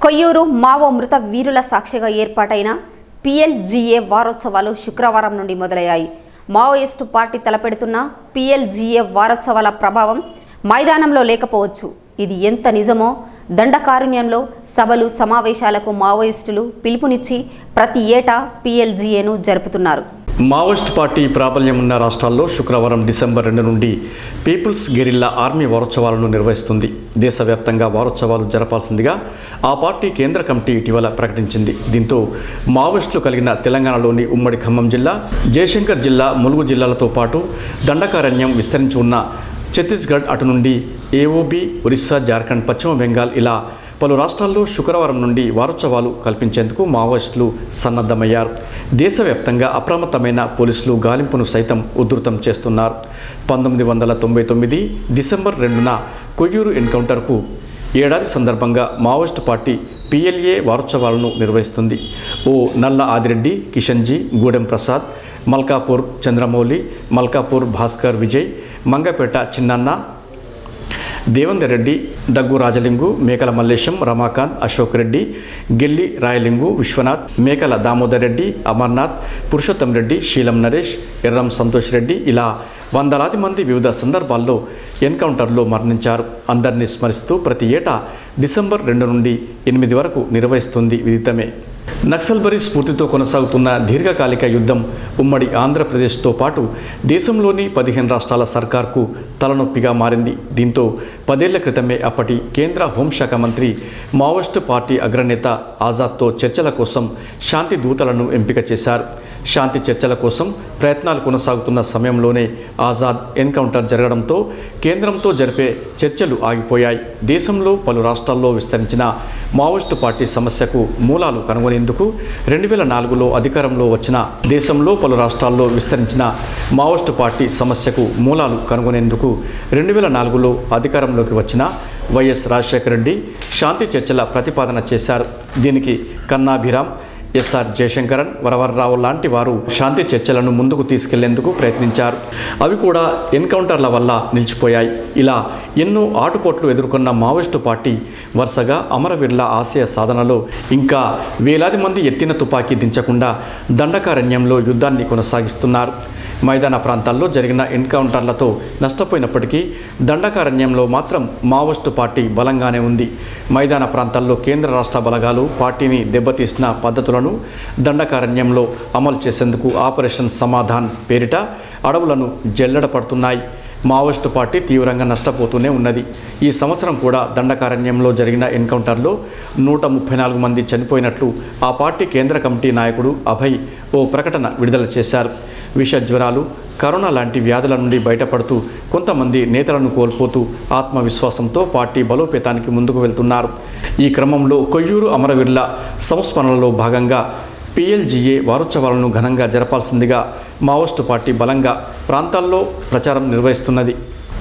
Koyyuru Mao మృత వీరుల సాక్షిగా ఏర్పాటైన పిఎల్జీఏ వారోత్సవాలు శుక్రవారం నుండి మొదలయ్యాయి మావోయిస్టు పార్టీ తలపెడుతున్న పిఎల్జీఏ వారోత్సవాల ప్రభావం మైదానంలో లేకపోవచ్చు ఇది ఎంత నిజమో దండకారుణ్యంలో సభలు సమావేశాలకు మావోయిస్టులు పిలుపునిచ్చి ప్రతి ఏటా పిఎల్జీఏను జరుపుతున్నారు మావోయిస్ట్ పార్టీ ప్రాబల్యం ఉన్న రాష్ట్రాల్లో శుక్రవారం డిసెంబర్ రెండు నుండి పీపుల్స్ గెరిల్లా ఆర్మీ వారోత్సవాలను నిర్వహిస్తుంది దేశవ్యాప్తంగా వారోత్సవాలు జరపాల్సిందిగా ఆ పార్టీ కేంద్ర కమిటీ ఇటీవల ప్రకటించింది దీంతో మావోయిస్టులు కలిగిన తెలంగాణలోని ఉమ్మడి ఖమ్మం జిల్లా జయశంకర్ జిల్లా ములుగు జిల్లాలతో పాటు దండకారణ్యం విస్తరించి ఉన్న ఛత్తీస్గఢ్ అటు నుండి ఏఓబి ఒరిస్సా జార్ఖండ్ పశ్చిమ బెంగాల్ ఇలా పలు రాష్ట్రాల్లో శుక్రవారం నుండి వారోత్సవాలు కల్పించేందుకు మావోయిస్టులు సన్నద్ధమయ్యారు దేశవ్యాప్తంగా అప్రమత్తమైన పోలీసులు గాలింపును సైతం ఉధృతం చేస్తున్నారు పంతొమ్మిది వందల తొంభై తొమ్మిది డిసెంబర్ రెండున కొయ్యూరు ఎన్కౌంటర్కు ఏడాది సందర్భంగా మావోయిస్టు పార్టీ పిఎల్ఏ వారోత్సవాలను నిర్వహిస్తుంది ఓ నల్ల ఆదిరెడ్డి కిషన్జీ గూడెం ప్రసాద్ మల్కాపూర్ చంద్రమౌళి మల్కాపూర్ భాస్కర్ విజయ్ మంగపేట చిన్నన్న దేవందర్ రెడ్డి దగ్గు రాజలింగు మేకల మల్లేశం రమాకాంత్ అశోక్ రెడ్డి గిల్లి రాయలింగు విశ్వనాథ్ మేకల దామోదర్ రెడ్డి అమర్నాథ్ పురుషోత్తం రెడ్డి శీలం నరేష్ ఎర్రం సంతోష్ రెడ్డి ఇలా వందలాది మంది వివిధ సందర్భాల్లో ఎన్కౌంటర్లో మరణించారు అందరినీ స్మరిస్తూ ప్రతి ఏటా డిసెంబర్ రెండు నుండి ఎనిమిది వరకు నిర్వహిస్తుంది విదితమే నక్సల్బరీ స్ఫూర్తితో కొనసాగుతున్న దీర్ఘకాలిక యుద్ధం ఉమ్మడి ఆంధ్రప్రదేశ్తో పాటు దేశంలోని పదిహేను రాష్ట్రాల సర్కార్కు తలనొప్పిగా మారింది దీంతో పదేళ్ల క్రితమే అప్పటి కేంద్ర హోంశాఖ మంత్రి మావోయిస్టు పార్టీ అగ్రనేత ఆజాద్తో చర్చల కోసం శాంతి దూతలను ఎంపిక చేశారు శాంతి చర్చల కోసం ప్రయత్నాలు కొనసాగుతున్న సమయంలోనే ఆజాద్ ఎన్కౌంటర్ జరగడంతో కేంద్రంతో జరిపే చర్చలు ఆగిపోయాయి దేశంలో పలు రాష్ట్రాల్లో విస్తరించిన మావోయిస్టు పార్టీ సమస్యకు మూలాలు కనుగొనేందుకు రెండు వేల నాలుగులో అధికారంలో వచ్చిన దేశంలో పలు రాష్ట్రాల్లో విస్తరించిన మావోయిస్టు పార్టీ సమస్యకు మూలాలు కనుగొనేందుకు రెండు వేల నాలుగులో అధికారంలోకి వచ్చిన వైఎస్ రాజశేఖర రెడ్డి శాంతి చర్చల ప్రతిపాదన చేశారు దీనికి కన్నాభిరామ్ ఎస్ఆర్ జయశంకరన్ వరవర్రావు లాంటి వారు శాంతి చర్చలను ముందుకు తీసుకెళ్లేందుకు ప్రయత్నించారు అవి కూడా ఎన్కౌంటర్ల వల్ల నిలిచిపోయాయి ఇలా ఎన్నో ఆటుపోట్లు ఎదుర్కొన్న మావోయిస్టు పార్టీ వరుసగా అమరవీరుల ఆశయ సాధనలో ఇంకా వేలాది మంది ఎత్తిన తుపాకీ దించకుండా దండకారణ్యంలో యుద్ధాన్ని కొనసాగిస్తున్నారు మైదాన ప్రాంతాల్లో జరిగిన ఎన్కౌంటర్లతో నష్టపోయినప్పటికీ దండకారణ్యంలో మాత్రం మావోయిస్టు పార్టీ బలంగానే ఉంది మైదాన ప్రాంతాల్లో కేంద్ర రాష్ట్ర బలగాలు పార్టీని దెబ్బతీసిన పద్ధతులను దండకారణ్యంలో అమలు చేసేందుకు ఆపరేషన్ సమాధాన్ పేరిట అడవులను జల్లెడ పడుతున్నాయి మావోయిస్టు పార్టీ తీవ్రంగా నష్టపోతూనే ఉన్నది ఈ సంవత్సరం కూడా దండకారణ్యంలో జరిగిన ఎన్కౌంటర్లో నూట ముప్పై నాలుగు మంది చనిపోయినట్లు ఆ పార్టీ కేంద్ర కమిటీ నాయకుడు అభయ్ ఓ ప్రకటన విడుదల చేశారు విష జ్వరాలు కరోనా లాంటి వ్యాధుల నుండి బయటపడుతూ కొంతమంది నేతలను కోల్పోతూ ఆత్మవిశ్వాసంతో పార్టీ బలోపేతానికి ముందుకు వెళ్తున్నారు ఈ క్రమంలో కొయ్యూరు అమరవీరుల సంస్మరణలో భాగంగా పిఎల్జీఏ వారోత్సవాలను ఘనంగా జరపాల్సిందిగా మావోయిస్టు పార్టీ బలంగా ప్రాంతాల్లో ప్రచారం నిర్వహిస్తున్నది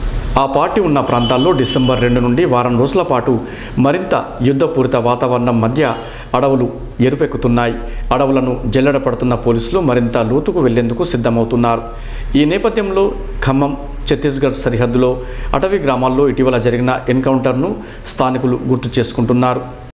ఆ పార్టీ ఉన్న ప్రాంతాల్లో డిసెంబర్ రెండు నుండి వారం రోజుల పాటు మరింత యుద్ధపూరిత వాతావరణం మధ్య అడవులు ఎరుపెక్కుతున్నాయి అడవులను జల్లెడ పడుతున్న పోలీసులు మరింత లోతుకు వెళ్లేందుకు సిద్ధమవుతున్నారు ఈ నేపథ్యంలో ఖమ్మం ఛత్తీస్గఢ్ సరిహద్దులో అటవీ గ్రామాల్లో ఇటీవల జరిగిన ఎన్కౌంటర్ను స్థానికులు గుర్తు చేసుకుంటున్నారు